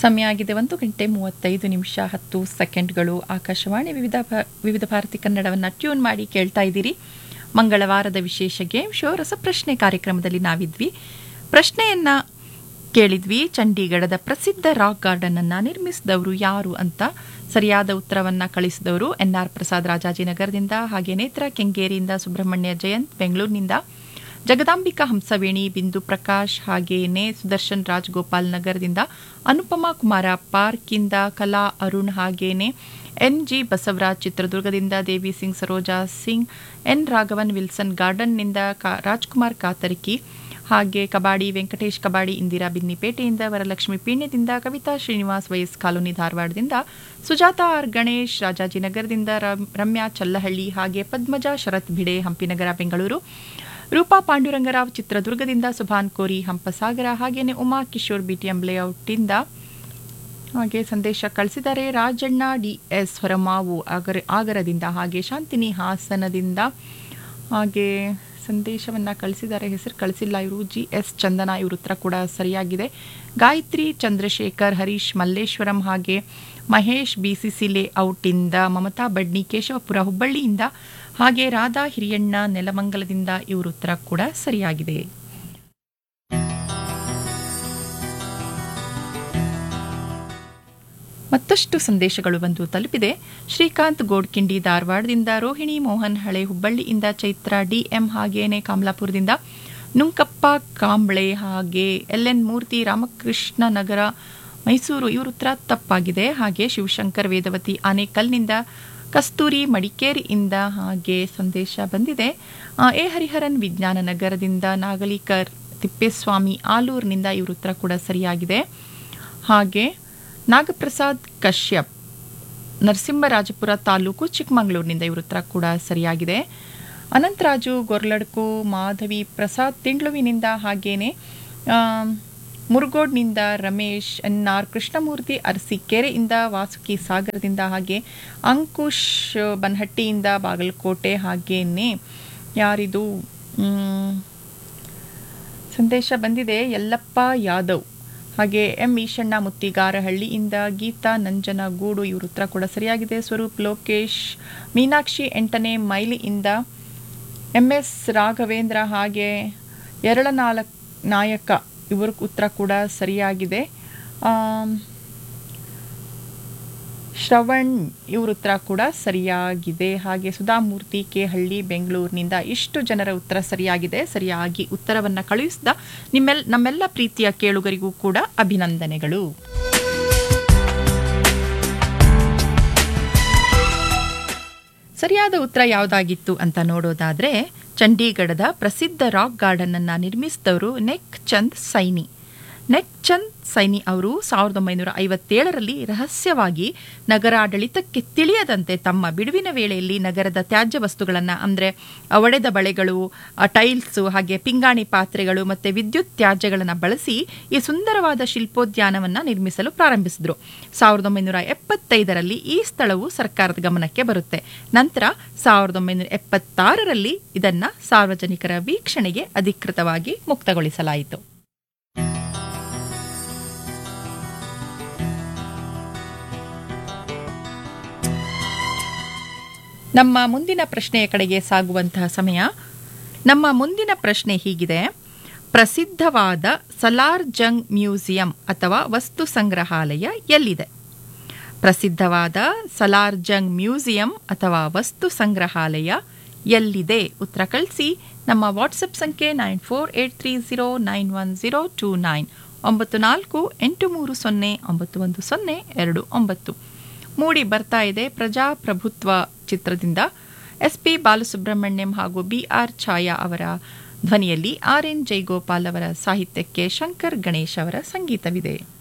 ಸಮಯ ಆಗಿದೆ ಒಂದು ಗಂಟೆ ಮೂವತ್ತೈದು ನಿಮಿಷ ಹತ್ತು ಸೆಕೆಂಡ್ಗಳು ಆಕಾಶವಾಣಿ ವಿವಿಧ ಭಾ- ವಿವಿಧ ಭಾರತಿ ಕನ್ನಡವನ್ನು ಟ್ಯೂನ್ ಮಾಡಿ ಕೇಳ್ತಾ ಇದ್ದೀರಿ ಮಂಗಳವಾರದ ವಿಶೇಷ ಗೇಮ್ ಶೋ ರಸಪ್ರಶ್ನೆ ಕಾರ್ಯಕ್ರಮದಲ್ಲಿ ನಾವಿದ್ವಿ ಪ್ರಶ್ನೆಯನ್ನ ಕೇಳಿದ್ವಿ ಚಂಡೀಗಢದ ಪ್ರಸಿದ್ಧ ರಾಕ್ ಗಾರ್ಡನ್ ಅನ್ನ ನಿರ್ಮಿಸಿದವರು ಯಾರು ಅಂತ ಸರಿಯಾದ ಉತ್ತರವನ್ನ ಕಳಿಸಿದವರು ಎನ್ ಆರ್ ಪ್ರಸಾದ್ ರಾಜಾಜಿನಗರದಿಂದ ಹಾಗೆ ನೇತ್ರ ಕೆಂಗೇರಿಯಿಂದ ಸುಬ್ರಹ್ಮಣ್ಯ ಜಯಂತ್ ಬೆಂಗಳೂರಿನಿಂದ ಜಗದಾಂಬಿಕಾ ಹಂಸವೇಣಿ ಬಿಂದು ಪ್ರಕಾಶ್ ಹಾಗೇನೆ ಸುದರ್ಶನ್ ರಾಜ್ಗೋಪಾಲ್ ನಗರದಿಂದ ಅನುಪಮಾ ಕುಮಾರ ಪಾರ್ಕಿಂದ ಕಲಾ ಅರುಣ್ ಹಾಗೇನೆ ಎನ್ ಜಿ ಬಸವರಾಜ್ ಚಿತ್ರದುರ್ಗದಿಂದ ದೇವಿ ಸಿಂಗ್ ಸರೋಜಾ ಸಿಂಗ್ ಎನ್ ರಾಘವನ್ ವಿಲ್ಸನ್ ಗಾರ್ಡನ್ನಿಂದ ಕಾ- ರಾಜ್ಕುಮಾರ್ ಕಾತರ್ಕಿ ಹಾಗೆ ಕಬಾಡಿ ವೆಂಕಟೇಶ್ ಕಬಾಡಿ ಇಂದಿರಾ ಬಿನ್ನಿಪೇಟೆಯಿಂದ ವರಲಕ್ಷ್ಮಿ ಪೀಣ್ಯದಿಂದ ಕವಿತಾ ಶ್ರೀನಿವಾಸ್ ವೈಎಸ್ ಕಾಲೋನಿ ಧಾರವಾಡದಿಂದ ಸುಜಾತ ಆರ್ ಗಣೇಶ್ ರಾಜಾಜಿನಗರದಿಂದ ರಮ್- ರಮ್ಯಾ ಚಲ್ಲಹಳ್ಳಿ ಹಾಗೆ ಪದ್ಮಜಾ ಶರತ್ ಭಿಡೆ ಹಂಪಿನಗರ ಬೆಂಗಳೂರು ರೂಪಾ ಪಾಂಡುರಂಗರಾವ್ ಚಿತ್ರದುರ್ಗದಿಂದ ಸುಭಾನ್ ಕೋರಿ ಹಂಪಸಾಗರ ಹಾಗೇನೆ ಉಮಾ ಕಿಶೋರ್ ಬಿಟಿಎಂ ಲೇಔಟಿಂದ ಹಾಗೆ ಸಂದೇಶ ಕಳಿಸಿದ್ದಾರೆ ರಾಜಣ್ಣ ಡಿ ಎಸ್ ಹೊರಮಾವು ಆಗರ ಆಗರದಿಂದ ಹಾಗೆ ಶಾಂತಿನಿ ಹಾಸನದಿಂದ ಹಾಗೆ ಸಂದೇಶವನ್ನು ಕಳಿಸಿದ್ದಾರೆ ಹೆಸರು ಕಳಿಸಿಲ್ಲ ಇವರು ಜಿ ಎಸ್ ಚಂದನ ಇವ್ರ ಉತ್ತರ ಕೂಡ ಸರಿಯಾಗಿದೆ ಗಾಯತ್ರಿ ಚಂದ್ರಶೇಖರ್ ಹರೀಶ್ ಮಲ್ಲೇಶ್ವರಂ ಹಾಗೆ ಮಹೇಶ್ ಬಿಸಿಸಿ ಲೇಔಟಿಂದ ಮಮತಾ ಬಡ್ನಿ ಕೇಶವಪುರ ಹುಬ್ಬಳ್ಳಿಯಿಂದ ಹಾಗೆ ರಾಧಾ ಹಿರಿಯಣ್ಣ ನೆಲಮಂಗಲದಿಂದ ಇವ್ರ ಉತ್ತರ ಕೂಡ ಸರಿಯಾಗಿದೆ ಮತ್ತಷ್ಟು ಸಂದೇಶಗಳು ಬಂದು ತಲುಪಿದೆ ಶ್ರೀಕಾಂತ್ ಗೋಡ್ಕಿಂಡಿ ಧಾರವಾಡದಿಂದ ರೋಹಿಣಿ ಮೋಹನ್ ಹಳೆ ಹುಬ್ಬಳ್ಳಿಯಿಂದ ಚೈತ್ರ ಡಿಎಂ ಹಾಗೇನೆ ಕಮಲಾಪುರದಿಂದ ನುಂಕಪ್ಪ ಕಾಂಬ್ಳೆ ಹಾಗೆ ಎಲ್ ಎನ್ ಮೂರ್ತಿ ರಾಮಕೃಷ್ಣ ನಗರ ಮೈಸೂರು ಇವ್ರ ಉತ್ತರ ತಪ್ಪಾಗಿದೆ ಹಾಗೆ ಶಿವಶಂಕರ್ ವೇದವತಿ ಆನೇಕಲ್ನಿಂದ ಕಸ್ತೂರಿ ಮಡಿಕೇರಿಯಿಂದ ಹಾಗೆ ಸಂದೇಶ ಬಂದಿದೆ ಆ, ಎ ಹರಿಹರನ್ ವಿಜ್ಞಾನ ನಗರದಿಂದ ನಾಗಲೀಕರ್ ತಿಪ್ಪೇಸ್ವಾಮಿ ಆಲೂರಿನಿಂದ ಇವ್ರ ಉತ್ತರ ಕೂಡ ಸರಿಯಾಗಿದೆ ಹಾಗೆ ನಾಗಪ್ರಸಾದ್ ಕಶ್ಯಪ್ ನರಸಿಂಹರಾಜಪುರ ತಾಲೂಕು ಚಿಕ್ಕಮಗಳೂರಿನಿಂದ ಇವ್ರ ಉತ್ತರ ಕೂಡ ಸರಿಯಾಗಿದೆ ಅನಂತರಾಜು ಗೊರ್ಲಡ್ಕು ಮಾಧವಿ ಪ್ರಸಾದ್ ತಿಂಡ್ಲುವಿನಿಂದ ಹಾಗೇನೆ ಆಮ್, ಮುರುಗೋಡ್ನಿಂದ ರಮೇಶ್ ಎನ್ ಆರ್ ಕೃಷ್ಣಮೂರ್ತಿ ಅರಸೀಕೆರೆಯಿಂದ ವಾಸುಕಿ ಸಾಗರದಿಂದ ಹಾಗೆ ಅಂಕುಶ್ ಬನ್ಹಟ್ಟಿಯಿಂದ ಬಾಗಲಕೋಟೆ ಹಾಗೇನೆ ಯಾರಿದು ಮ್, ಸಂದೇಶ ಬಂದಿದೆ ಯಲ್ಲಪ್ಪ ಯಾದವ್ ಹಾಗೆ ಎಂ ಈಶಣ್ಣ ಮುತ್ತಿಗಾರಹಳ್ಳಿಯಿಂದ ಗೀತಾ ನಂಜನಗೂಡು ಇವ್ರ ಉತ್ತರ ಕೂಡ ಸರಿಯಾಗಿದೆ ಸ್ವರೂಪ್ ಲೋಕೇಶ್ ಮೀನಾಕ್ಷಿ ಎಂಟನೇ ಮೈಲಿಯಿಂದ ಎಂ ಎಸ್ ರಾಘವೇಂದ್ರ ಹಾಗೆ ಎರಳ ನಾಲ್ಕ ನಾಯಕ ಇವ್ರ ಉತ್ತರ ಕೂಡ ಸರಿಯಾಗಿದೆ ಆಮ್, ಶ್ರವಣ್ ಇವ್ರ ಉತ್ತರ ಕೂಡ ಸರಿಯಾಗಿದೆ ಹಾಗೆ ಸುಧಾಮೂರ್ತಿ ಕೆ ಹಳ್ಳಿ ಬೆಂಗಳೂರಿನಿಂದ ಇಷ್ಟು ಜನರ ಉತ್ತರ ಸರಿಯಾಗಿದೆ ಸರಿಯಾಗಿ ಉತ್ತರವನ್ನು ಕಳುಹಿಸಿದ ನಿಮ್ಮೆಲ್ ನಮ್ಮೆಲ್ಲ ಪ್ರೀತಿಯ ಕೇಳುಗರಿಗೂ ಕೂಡ ಅಭಿನಂದನೆಗಳು ಸರಿಯಾದ ಉತ್ತರ ಯಾವುದಾಗಿತ್ತು ಅಂತ ನೋಡೋದಾದ್ರೆ ಚಂಡೀಗಢದ ಪ್ರಸಿದ್ಧ ರಾಕ್ ಗಾರ್ಡನ್ ಅನ್ನ ನಿರ್ಮಿಸಿದವರು ನೆಕ್ ಚಂದ್ ಸೈನಿ ನೆಕ್ ಚಂದ್ ಸೈನಿ ಅವರು ಸಾವಿರದ ಒಂಬೈನೂರ ಐವತ್ತೇಳರಲ್ಲಿ ರಹಸ್ಯವಾಗಿ ನಗರಾಡಳಿತಕ್ಕೆ ತಿಳಿಯದಂತೆ ತಮ್ಮ ಬಿಡುವಿನ ವೇಳೆಯಲ್ಲಿ ನಗರದ ತ್ಯಾಜ್ಯ ವಸ್ತುಗಳನ್ನು ಅಂದರೆ ಒಡೆದ ಬಳೆಗಳು ಆ, ಟೈಲ್ಸು ಹಾಗೆ ಪಿಂಗಾಣಿ ಪಾತ್ರೆಗಳು ಮತ್ತು ವಿದ್ಯುತ್ ತ್ಯಾಜ್ಯಗಳನ್ನು ಬಳಸಿ ಈ ಸುಂದರವಾದ ಶಿಲ್ಪೋದ್ಯಾನವನ್ನು ನಿರ್ಮಿಸಲು ಪ್ರಾರಂಭಿಸಿದರು ಸಾವಿರದ ಒಂಬೈನೂರ ಎಪ್ಪತ್ತೈದರಲ್ಲಿ ಈ ಸ್ಥಳವು ಸರ್ಕಾರದ ಗಮನಕ್ಕೆ ಬರುತ್ತೆ ನಂತರ ಸಾವಿರದ ಒಂಬೈನೂರ ಎಪ್ಪತ್ತಾರರಲ್ಲಿ ಇದನ್ನ ಸಾರ್ವಜನಿಕರ ವೀಕ್ಷಣೆಗೆ ಅಧಿಕೃತವಾಗಿ ಮುಕ್ತಗೊಳಿಸಲಾಯಿತು ನಮ್ಮ ಮುಂದಿನ ಪ್ರಶ್ನೆಯ ಕಡೆಗೆ ಸಾಗುವಂತಹ ಸಮಯ ನಮ್ಮ ಮುಂದಿನ ಪ್ರಶ್ನೆ ಹೀಗಿದೆ ಪ್ರಸಿದ್ಧವಾದ ಸಲಾರ್ ಜಂಗ್ ಮ್ಯೂಸಿಯಂ ಅಥವಾ ವಸ್ತು ಸಂಗ್ರಹಾಲಯ ಎಲ್ಲಿದೆ ಪ್ರಸಿದ್ಧವಾದ ಸಲಾರ್ ಜಂಗ್ ಮ್ಯೂಸಿಯಂ ಅಥವಾ ವಸ್ತು ಸಂಗ್ರಹಾಲಯ ಎಲ್ಲಿದೆ ಉತ್ತರ ಕಳಿಸಿ ನಮ್ಮ ವಾಟ್ಸಪ್ ಸಂಖ್ಯೆ nine four eight three zero nine one zero two nine ಒಂಬತ್ತು ನಾಲ್ಕು ಎಂಟು ಮೂರು ಸೊನ್ನೆ ಒಂಬತ್ತು ಒಂದು ಸೊನ್ನೆ ಎರಡು ಒಂಬತ್ತು ಮೂಡಿ ಬರ್ತಾ ಇದೆ ಪ್ರಜಾಪ್ರಭುತ್ವ ಚಿತ್ರದಿಂದ ಎಸ್ ಪಿ ಬಾಲಸುಬ್ರಹ್ಮಣ್ಯಂ ಹಾಗೂ ಬಿ ಆರ್ ಛಾಯಾ ಅವರ ಧ್ವನಿಯಲ್ಲಿ ಆರ್ ಎನ್ ಜೈಗೋಪಾಲ್ ಅವರ ಸಾಹಿತ್ಯಕ್ಕೆ ಶಂಕರ್ ಗಣೇಶ್ ಅವರ ಸಂಗೀತವಿದೆ